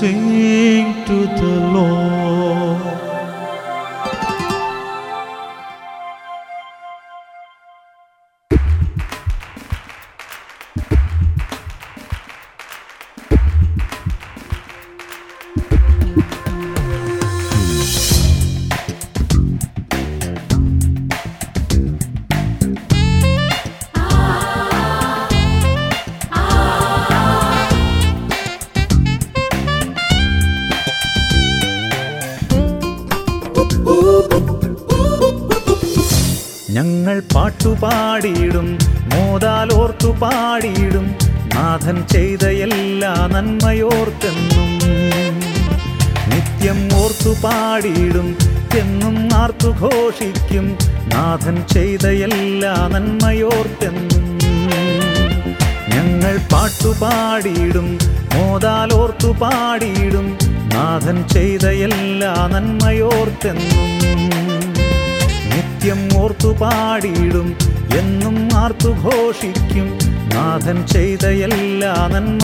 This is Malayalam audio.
sing to the Lord. ഞങ്ങൾ പാട്ടുപാടിയിടും മോതാലോർത്തു പാടിയിടും നാഥൻ ചെയ്ത എല്ലാ നന്മയോർത്തെന്നും നിത്യം ഓർത്തു പാടിയിടും എന്നും ആർത്തു ഘോഷിക്കും നാഥൻ ചെയ്ത എല്ലാ നന്മയോർത്തെന്നും ഞങ്ങൾ പാട്ടുപാടിയിടും മോതാലോർത്തു പാടിയിടും നാഥൻ ചെയ്ത എല്ലാ നന്മയോർത്തെന്നും നിത്യം ഓർത്തു പാടിയിടും എന്നും ആർത്തു ഘോഷിക്കും നാഥൻ ചെയ്ത എല്ലാ നന്മ